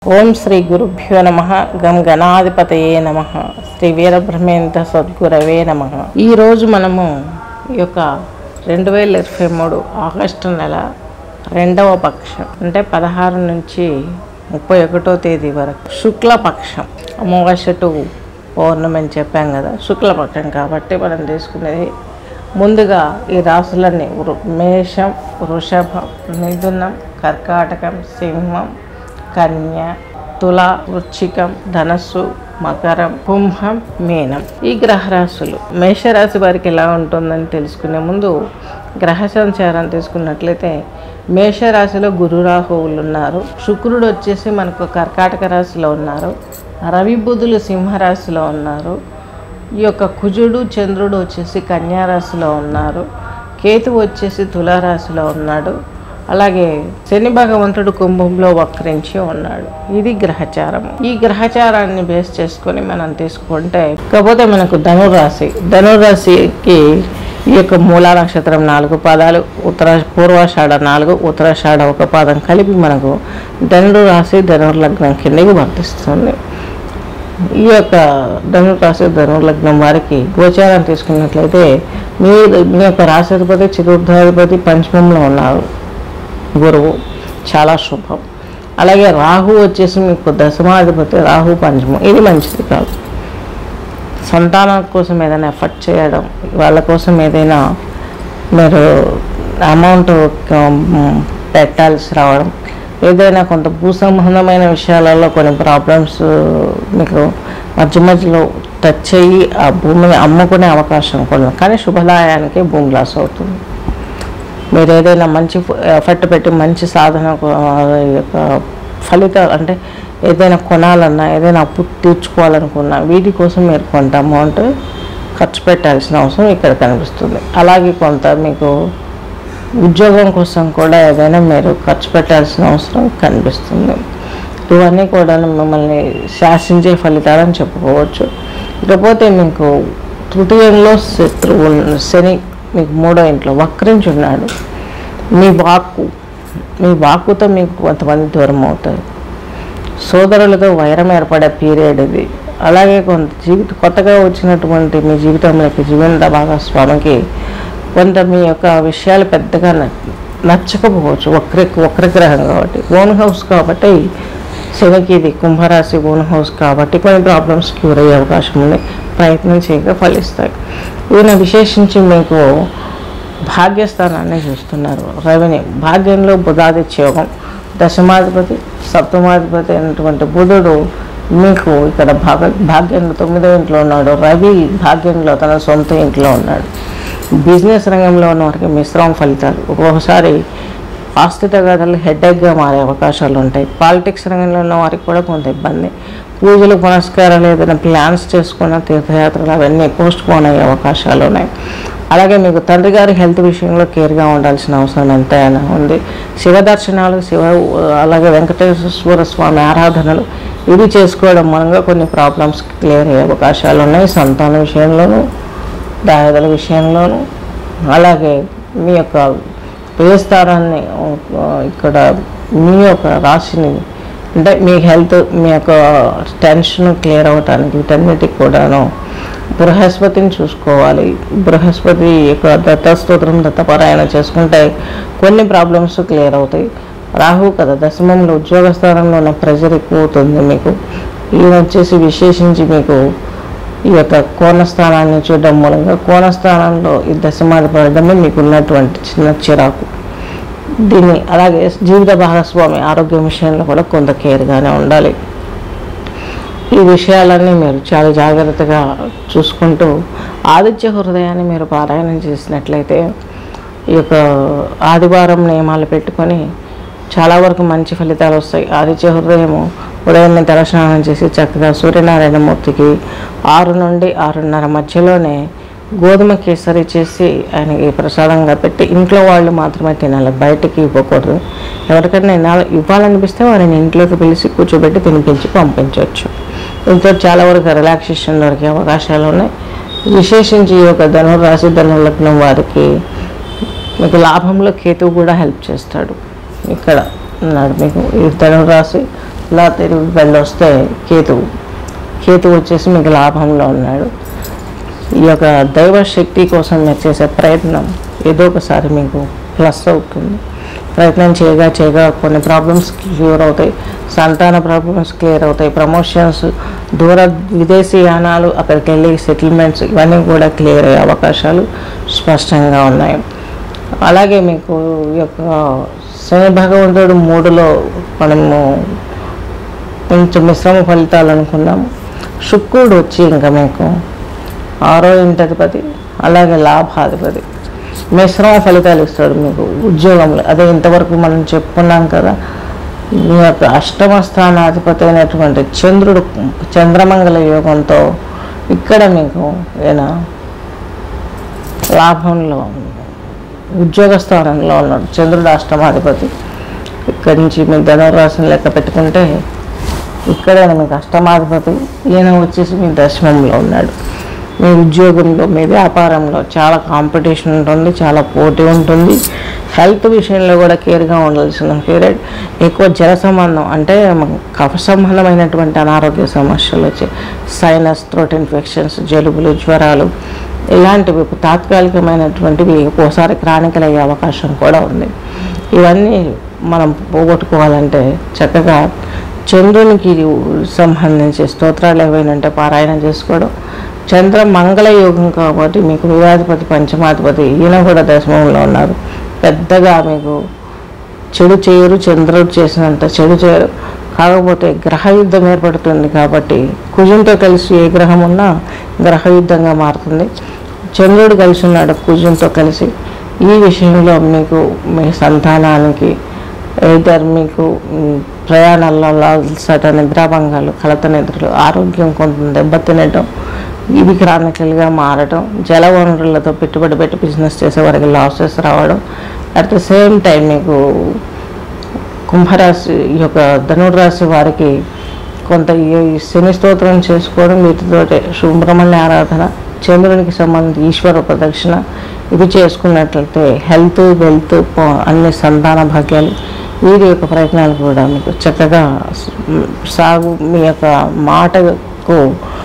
ఓం శ్రీ గురుభ్యో నమ గం గణాధిపతయే నమ శ్రీ వీరబ్రహ్మేంద్ర సద్గురవే నమ ఈరోజు మనము ఈ యొక్క రెండు వేల ఇరవై మూడు ఆగస్టు నెల రెండవ పక్షం అంటే పదహారు నుంచి ముప్పై ఒకటో తేదీ వరకు శుక్లపక్షం అమావాస్య టు పౌర్ణమి అని చెప్పాం కదా శుక్లపక్షం కాబట్టి మనం తీసుకునేది ముందుగా ఈ రాసులన్నీ వృ- మేషం వృషభం మిథునం కర్కాటకం సింహం కన్య తుల వృశ్చికం ధనస్సు మకరం కుంభం మీనం ఈ గ్రహరాశులు మేషరాశి వారికి ఎలా ఉంటుందని తెలుసుకునే ముందు గ్రహ సంచారం తీసుకున్నట్లయితే మేషరాశిలో గురు రాహువులు ఉన్నారు శుక్రుడు వచ్చేసి మనకు కర్కాటక రాశిలో ఉన్నారు రవి బుధులు సింహరాశిలో ఉన్నారు ఈ యొక్క కుజుడు చంద్రుడు వచ్చేసి కన్యారాశిలో ఉన్నారు కేతు వచ్చేసి తులారాశిలో ఉన్నాడు అలాగే శని భగవంతుడు కుంభంలో వక్రించి ఉన్నాడు ఇది గ్రహచారం ఈ గ్రహచారాన్ని బేస్ చేసుకొని మనం తీసుకుంటే కాకపోతే మనకు ధనురాశి ధనురాశికి ఈ యొక్క మూలా నక్షత్రం నాలుగు పాదాలు ఉత్తర పూర్వాషాఢ నాలుగు ఉత్తరాషాఢ ఒక పాదం కలిపి మనకు ధనుడు రాశి ధనుర్ లగ్నం కిందకి వర్తిస్తుంది ఈ యొక్క ధనురాశి ధనుర్లగ్నం వారికి గోచారం తీసుకున్నట్లయితే మీ మీ యొక్క రాశాధిపతి చతుర్థాధిపతి పంచమంలో ఉన్నారు గురువు చాలా శుభం అలాగే రాహు వచ్చేసి మీకు దశమాధిపతి రాహు పంచమం ఇది మంచిది కాదు సంతానం కోసం ఏదైనా ఎఫర్ట్ చేయడం వాళ్ళ కోసం ఏదైనా మీరు అమౌంట్ పెట్టాల్సి రావడం ఏదైనా కొంత భూ సంబంధమైన విషయాలలో కొన్ని ప్రాబ్లమ్స్ మీకు మధ్య మధ్యలో టచ్ అయ్యి ఆ భూమిని అమ్ముకునే అవకాశం కూడా ఉంది. కానీ శుభదాయానికి భూమి లాస్ అవుతుంది మీరు ఏదైనా మంచి ఎఫర్ట్ పెట్టి మంచి సాధన కో- ఈ యొక్క ఫలితాలు అంటే ఏదైనా కొనాలన్నా ఏదైనా అప్పు తీర్చుకోవాలనుకున్నా వీటి కోసం మీరు కొంత అమౌంట్ ఖర్చు పెట్టాల్సిన అవసరం ఇక్కడ కనిపిస్తుంది అలాగే కొంత మీకు ఉద్యోగం కోసం కూడా ఏదైనా మీరు ఖర్చు పెట్టాల్సిన అవసరం కనిపిస్తుంది ఇవన్నీ కూడా మిమ్మల్ని శాసించే ఫలితాలని చెప్పుకోవచ్చు ఇకపోతే మీకు తృతీయంలో శత్రువు శని మీకు మూడో ఇంట్లో వక్రించి ఉన్నాడు మీ వాక్కు మీ వాక్కుతో మీకు కొంతమంది దూరం అవుతారు సోదరులతో వైరం ఏర్పడే పీరియడ్ ఇది అలాగే కొంత జీవిత కొత్తగా వచ్చినటువంటి మీ జీవితంలోకి జీవన భాగస్వామికి కొంత మీ యొక్క విషయాలు పెద్దగా న- నచ్చకపోవచ్చు వక్ర వక్రగ్రహం కాబట్టి ఓన్ హౌస్ కాబట్టి శనికి ఇది కుంభరాశి ఓన్ హౌస్ కాబట్టి కొన్ని ప్రాబ్లమ్స్ క్యూర్ అయ్యే అవకాశం ఉంది ప్రయత్నం చేయక ఫలిస్తాయి ఈయన విశేషించి మీకు భాగ్యస్థానాన్ని చూస్తున్నారు రెవెన్యూ భాగ్యంలో బుధాదిత్య యోగం దశమాధిపతి సప్తమాధిపతి అయినటువంటి బుధుడు మీకు ఇక్కడ భాగ భాగ్యంలో తొమ్మిదో ఇంట్లో ఉన్నాడు రవి భాగ్యంలో తన సొంత ఇంట్లో ఉన్నాడు బిజినెస్ రంగంలో ఉన్న వారికి మిశ్రమ ఫలితాలు ఒక్కొక్కసారి ఆస్తి తగాదాలు హెడ్ఏక్గా మారే అవకాశాలు ఉంటాయి పాలిటిక్స్ రంగంలో ఉన్న వారికి కూడా కొంత ఇబ్బంది పూజలు పునస్కారాలు ఏదైనా ప్లాన్స్ చేసుకున్న తీర్థయాత్రలు అవన్నీ పోస్ట్ పోన్ అయ్యే అవకాశాలు ఉన్నాయి అలాగే మీకు తండ్రి గారి హెల్త్ విషయంలో కేర్గా ఉండాల్సిన అవసరం ఎంతైనా ఉంది శివ దర్శనాలు శివ అలాగే వెంకటేశ్వర స్వామి ఆరాధనలు ఇవి చేసుకోవడం మూలంగా కొన్ని ప్రాబ్లమ్స్ క్లియర్ అయ్యే అవకాశాలు ఉన్నాయి సంతాన విషయంలోనూ దాయదల విషయంలోనూ అలాగే మీ యొక్క పేస్థానాన్ని ఆ, ఇక్కడ మీ యొక్క రాశిని అంటే మీ హెల్త్ మీ యొక్క టెన్షన్ క్లియర్ అవ్వటానికి వీటన్నిటికి కూడాను బృహస్పతిని చూసుకోవాలి బృహస్పతి యొక్క దత్తస్తోత్రం దత్తపారాయణ చేసుకుంటే కొన్ని ప్రాబ్లమ్స్ క్లియర్ అవుతాయి రాహు కదా దశమంలో ఉద్యోగ స్థానంలో ఉన్న ప్రెజర్ ఎక్కువ అవుతుంది మీకు ఈయన వచ్చేసి విశేషించి మీకు ఈ యొక్క కోణస్థానాన్ని చూడడం మూలంగా కోణస్థానంలో ఈ దశమాది పడడమే మీకు ఉన్నటువంటి చిన్న చిరాకు దీన్ని అలాగే జీవిత భాగస్వామి ఆరోగ్యం విషయంలో కూడా కొంత కేర్గానే ఉండాలి ఈ విషయాలన్నీ మీరు చాలా జాగ్రత్తగా చూసుకుంటూ ఆదిత్య హృదయాన్ని మీరు పారాయణం చేసినట్లయితే ఈ యొక్క ఆదివారం నియమాలు పెట్టుకొని చాలా వరకు మంచి ఫలితాలు వస్తాయి ఆదిత్య హృదయము ఉదయం తలస్నానం చేసి చక్కగా సూర్యనారాయణ మూర్తికి ఆరు నుండి ఆరున్నర మధ్యలోనే గోధుమ కేసరి చేసి ఆయనకి ప్రసాదంగా పెట్టి ఇంట్లో వాళ్ళు మాత్రమే తినాలి బయటికి ఇవ్వకూడదు ఎవరికైనా ఇవ్వాలి- ఇవ్వాలనిపిస్తే వారిని ఇంట్లోకి పిలిచి కూర్చోబెట్టి తినిపించి పంపించవచ్చు దీంతో చాలా వరకు రిలాక్సేషన్ దొరికే అవకాశాలు ఉన్నాయి విశేషించి ఈ యొక్క ధనురాశి ధనులగ్నం వారికి మీకు లాభంలో కేతువు కూడా హెల్ప్ చేస్తాడు ఇక్కడ ఉన్నాడు మీకు ఈ ధనురాశి ఇలా తిరిగి వెళ్ళొస్తే కేతువు కేతువు వచ్చేసి మీకు లాభంలో ఉన్నాడు ఈ యొక్క దైవ శక్తి కోసం మీరు చేసే ప్రయత్నం ఏదో ఒకసారి మీకు ప్లస్ అవుతుంది ప్రయత్నం చేయగా చేయగా కొన్ని ప్రాబ్లమ్స్ క్లియర్ అవుతాయి సంతాన ప్రాబ్లమ్స్ క్లియర్ అవుతాయి ప్రమోషన్స్ దూర విదేశీ యానాలు అక్కడికి వెళ్ళి సెటిల్మెంట్స్ ఇవన్నీ కూడా క్లియర్ అయ్యే అవకాశాలు స్పష్టంగా ఉన్నాయి అలాగే మీకు ఈ యొక్క శని భగవంతుడు మూడులో మనము కొంచెం మిశ్రమ ఫలితాలు అనుకున్నాము శుక్రుడు వచ్చి ఇంకా మీకు ఆరో ఇంటధిపతి అలాగే లాభాధిపతి మిశ్రమ ఫలితాలు ఇస్తాడు మీకు ఉద్యోగంలో అదే ఇంతవరకు మనం చెప్పుకున్నాం కదా మీ యొక్క అష్టమ స్థానాధిపతి అయినటువంటి చంద్రుడు చంద్రమంగళ యోగంతో ఇక్కడ మీకు ఏనా లాభంలో ఉద్యోగ స్థానంలో ఉన్నాడు చంద్రుడు అష్టమాధిపతి ఇక్కడి నుంచి మీ ధనురాశిని లెక్క పెట్టుకుంటే ఇక్కడే మీకు అష్టమాధిపతి ఈయన వచ్చేసి మీ దశమంలో ఉన్నాడు మీ ఉద్యోగంలో మీ వ్యాపారంలో చాలా కాంపిటీషన్ ఉంటుంది చాలా పోటీ ఉంటుంది హెల్త్ విషయంలో కూడా కేర్గా ఉండాల్సిన పీరియడ్ ఎక్కువ జల సంబంధం అంటే మనకు కఫ సంబంధమైనటువంటి అనారోగ్య సమస్యలు వచ్చాయి సైనస్ థ్రోట్ ఇన్ఫెక్షన్స్ జలుబులు జ్వరాలు ఇలాంటివి తాత్కాలికమైనటువంటివి ఒక్కోసారి క్రానికలు అయ్యే అవకాశం కూడా ఉంది ఇవన్నీ మనం పోగొట్టుకోవాలంటే చక్కగా చంద్రునికి సంబంధించి స్తోత్రాలు ఏవైనా పారాయణ చేసుకోవడం చంద్ర మంగళ యోగం కాబట్టి మీకు వివాధిపతి పంచమాధిపతి ఈయన కూడా దశమంలో ఉన్నారు పెద్దగా మీకు చెడు చేయరు చంద్రుడు చేసినంత చెడు చేయరు కాకపోతే గ్రహ యుద్ధం ఏర్పడుతుంది కాబట్టి కుజంతో కలిసి ఏ గ్రహం ఉన్నా గ్రహ యుద్ధంగా మారుతుంది చంద్రుడు కలిసి ఉన్నాడు కుజంతో కలిసి ఈ విషయంలో మీకు మీ సంతానానికి ఇద్దరు మీకు మ్, ప్రయాణాల్లో అలసట నిద్రాభంగాలు కలత నిద్రలు ఆరోగ్యం కొంత దెబ్బతినటం ఇవి క్రానికల్గా మారటం జల వనరులతో పెట్టుబడి పెట్టి బిజినెస్ చేసే వారికి లాసెస్ రావడం అట్ ద సేమ్ టైం మీకు కుంభరాశి ఈ యొక్క ధనుర్రాశి వారికి కొంత ఈ శని స్తోత్రం చేసుకోవడం వీటితోటి సుబ్రహ్మణ్య ఆరాధన చంద్రునికి సంబంధించి ఈశ్వర ప్రదక్షిణ ఇవి చేసుకున్నట్లయితే హెల్త్ వెల్త్ అన్ని సంతాన భాగ్యాలు వీరి యొక్క ప్రయత్నాలు కూడా మీకు చక్కగా సాగు మీ యొక్క మాటకు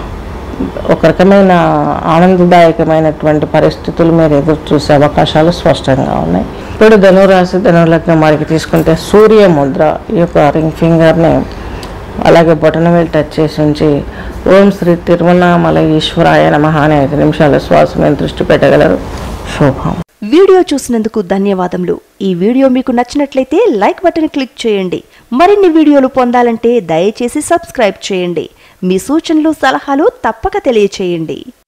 ఒక రకమైన ఆనందదాయకమైనటువంటి పరిస్థితులు మీరు ఎదురు చూసే అవకాశాలు స్పష్టంగా ఉన్నాయి ఇప్పుడు ధనురాశి ధనులగ్నం వారికి తీసుకుంటే సూర్య ముద్ర ఈ యొక్క రింగ్ ఫింగర్ని అలాగే బొటనవేలు టచ్ చేసి ఉంచి ఓం శ్రీ తిరుమలామల ఈశ్వరాయ నమః అనే ఐదు నిమిషాల శ్వాస మీద దృష్టి పెట్టగలరు శుభం వీడియో చూసినందుకు ధన్యవాదములు ఈ వీడియో మీకు నచ్చినట్లయితే లైక్ బటన్ క్లిక్ చేయండి మరిన్ని వీడియోలు పొందాలంటే దయచేసి సబ్స్క్రైబ్ చేయండి మీ సూచనలు సలహాలు తప్పక తెలియచేయండి